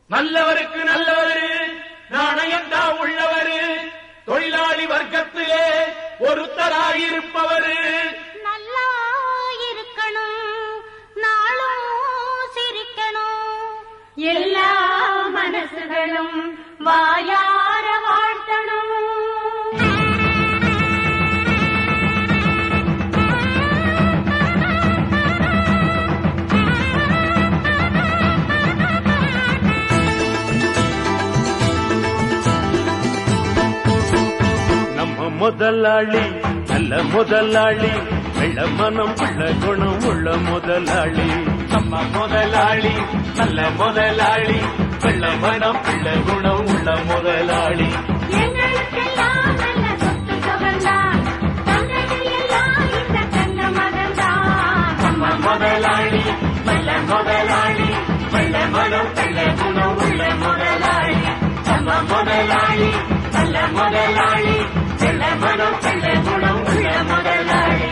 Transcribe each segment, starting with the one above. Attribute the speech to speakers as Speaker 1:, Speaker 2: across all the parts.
Speaker 1: நல்லவருக்கு நல்லவரு நாணயந்தா உள்ளவரு தொழிலாளி வர்க்கத்திலே ஒருத்தராயிருப்பவரு
Speaker 2: நல்லா இருக்கணும் நாளும் சிரிக்கணும் எல்லா மனசுகளும் வாயார வாழ்த்தணும்
Speaker 3: நம்ம முதலாளி நல்ல முதலாளி வெள்ள மனம் உள்ள குணம் உள்ள முதலாளி
Speaker 1: நம்ம முதலாளி நல்ல முதலாளி வெள்ள மனம் உள்ள குணம் உள்ள முதலாளி
Speaker 2: எங்களுக்கெல்லாம் நல்ல சொத்து சுகந்தான் தந்தது எல்லாம் இந்த தங்க மகன்தான்
Speaker 1: நம்ம முதலாளி நல்ல முதலாளி வெள்ள மனம் உள்ள குணம் உள்ள முதலாளி நம்ம முதலாளி நல்ல முதலாளி வெள்ள மனம் உள்ள குணம் உள்ள முதலாளி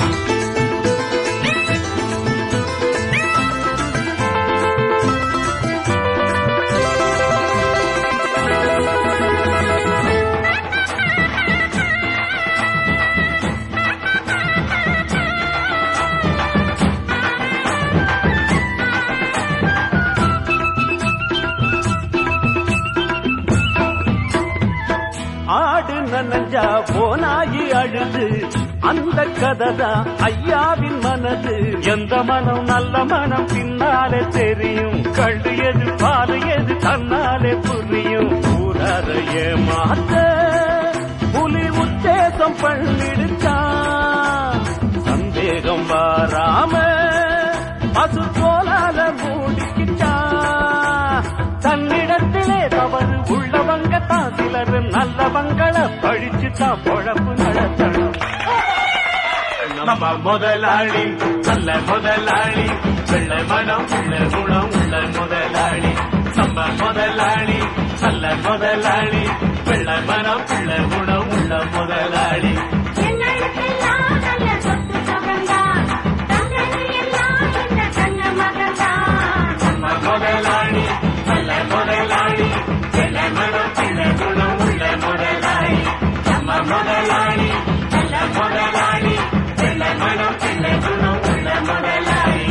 Speaker 3: ஆடு நனஞ்சா போனாயி அழுது அந்த கதைதான் ஐயாவின் மனது எந்த மனம் நல்ல மனம் பின்னாலே தெரியும் கண்டு எது பாரு எது தன்னாலே புரியும் ஊரார ஏமாத்த புலி உத்தேசம் பண்ணிடுச்சான் சந்தேகம் வாராம பசு போலால மூடிக்கிட்டான் தன்னிடத்திலே தவறு உள்ளவங்க தான் சிலர் நல்லவங்களை பழிச்சு தான் பொழப்பு நடத்தணும்
Speaker 1: நம்ம முதலாளி நல்ல முதலாளி வெள்ள மனம் உள்ள குணம் உள்ள முதலாளி நம்ம முதலாளி நல்ல முதலாளி வெள்ள மனம் உள்ள குணம் உள்ள முதலாளி
Speaker 2: எங்களுக்கெல்லாம் நல்ல சொத்து சுகந்தான் தந்தது எல்லாம் இந்த தங்க மகன்தான்
Speaker 1: நம்ம முதலாளி நல்ல முதலாளி வெள்ள மனம் உள்ள குணம் உள்ள முதலாளி நம்ம முதலாளி நல்ல முதலாளி வெள்ள மனம் உள்ள குணம் உள்ள முதலாளி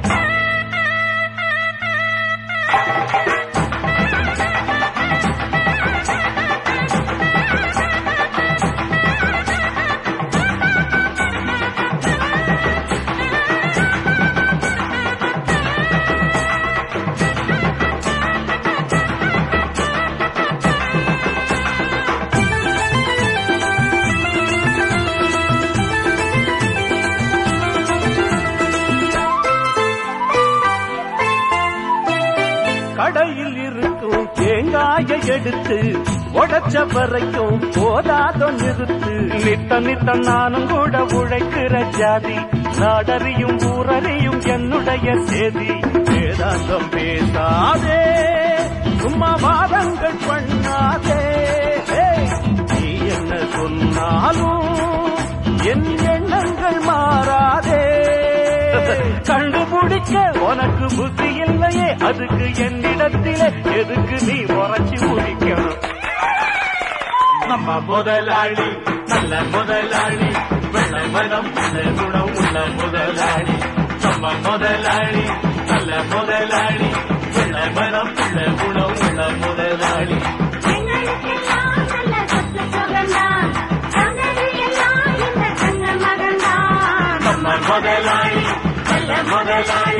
Speaker 3: கடையில் இருக்கும் தேங்காயை எடுத்து உடைச்ச வரைக்கும் போதாதோ நிறுத்து நித்த நித்த நானும் கூட உழைக்கிற ஜாதி நாடறியும் ஊரறியும் என்னுடைய செய்தி வேதாந்தம் பேசாதே சும்மா வாதங்கள் பண்ணாதே ஏய், நீ என்ன சொன்னாலும் என் எண்ணங்கள் மாறாதே கண்டுபிடிக்க உனக்கு புத்தி இல்லையே அதுக்கு என்னிடத்திலே எதுக்கு நீ உரைச்சி முடிக்கணும்
Speaker 1: நம்ம முதலாளி நல்ல முதலாளி வெள்ள மனம் உள்ள குணம் உள்ள முதலாளி நம்ம முதலாளி நல்ல முதலாளி வெள்ள மனம் உள்ள குணம் உள்ள முதலாளி
Speaker 2: எங்களுக்கெல்லாம் நல்ல சொத்து சுகந்தான் தந்தது எல்லாம் இந்த தங்க மகன்தான்
Speaker 1: நம்ம முதலாளி நல்ல முதலாளி